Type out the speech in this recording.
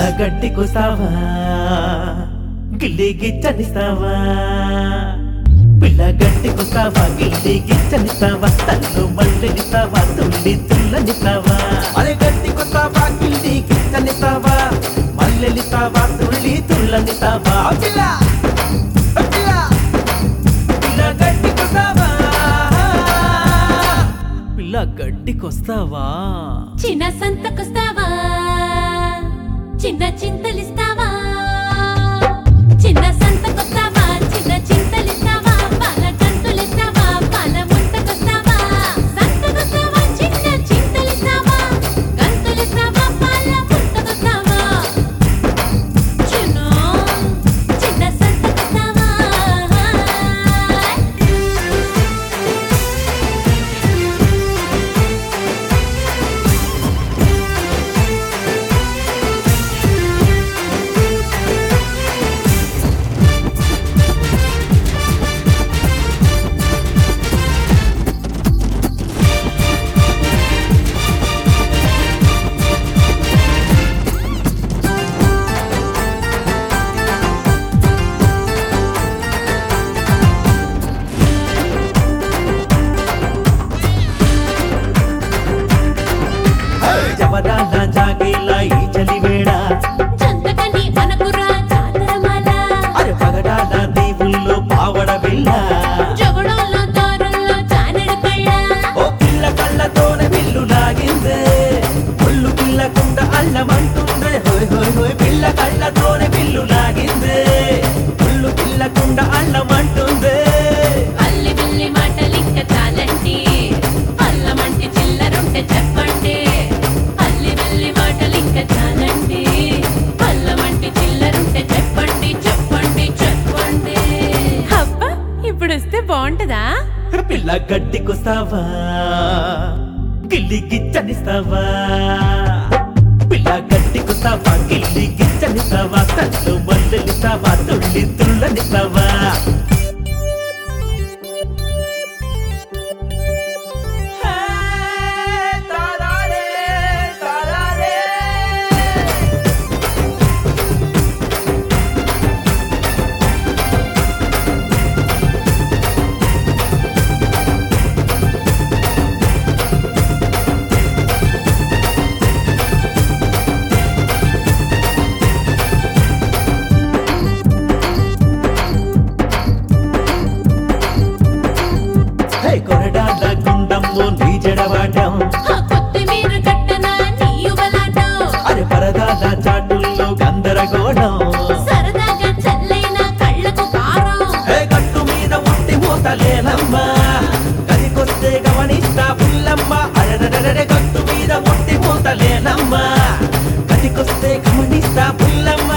గడ్డికొస్తావా గిల్లి గిచ్చనిస్తావా పిల్ల గడ్డికొస్తావా గిల్లి గిచ్చనిస్తావా తల్లు మల్లెనిస్తావా తుల్లి తుల్లనిస్తావా అరే గడ్డికొస్తావా గిల్లి గిచ్చనిస్తావా మల్లెనిస్తావా తుల్లి తుల్లనిస్తావా పిల్ల పిల్ల పిల్ల గడ్డికొస్తావా పిల్ల గడ్డికొస్తావా చిన్న సంతకొస్తావా చిన్న చింతలిస్తావా చిన్న సంతకొస్తావా చిన్న చింతలిస్తావా పాల గంతులిస్తావా పాల ముంతకొస్తావా సంతకొస్తావా చిన్న చింతలిస్తావా గంతులిస్తావా పాల ముంతకొస్తావా చిన్న చిన్న సంతకొస్తావా జవరాల జాగేలా ఈ చలివేళ చందకని అనకురా చాతరమాల అరే పగడాల దేవుల్లో పావడ బిళ్ళ జగడోల్లో దారుల్లో చానెడు కళ్ళ ఓ పిల్ల కళ్ళతోనే బిల్లు లాగిందే ఒళ్ళు పిల్లకుండా అల్లమంటుందే హోయ్ హోయ్ హోయ్ పిల్ల కళ్ళతోనే బిల్లు లాగిందే ఒళ్ళు పిల్లకుండా అల్లమంటుందే అల్లి బిల్లి మాటలింక చాలండి అల్లమంటి చిల్లరుంటే చెప్పండి అల్లి బిల్లి మాటలింక చాలండి అల్లమంటి చిల్లరుంటే చెప్పండి చెప్పండి చెప్పండి అబ్బా ఇప్పుడు వస్తే బాగుంటదా పిల్ల గడ్డికొస్తావా గిల్లి గిచ్చనిస్తావా పిల్ల గడ్డికొస్తావా గిల్లి గిచ్చనిస్తావా తల్లు మల్లెలిస్తావా తుళ్ళి తుళ్ళనిస్తావా హే కొరడాల గుండమ్ము నీ జడవాటం ఆ కొత్తిమీర కట్టన నీ యువలాటం అరే పరదాల చాటుల్లో గందరగోళం సరదాగా చల్లైన కళ్ళకు కారం హే గట్టు మీద ఉండి మూతలేనమ్మా గదికొస్తే గమనిస్తా పుల్లమ్మ అరెరెరెరె గట్టు మీద ఉండి మూతలేనమ్మా గదికొస్తే గమనిస్తా పుల్లమ్మ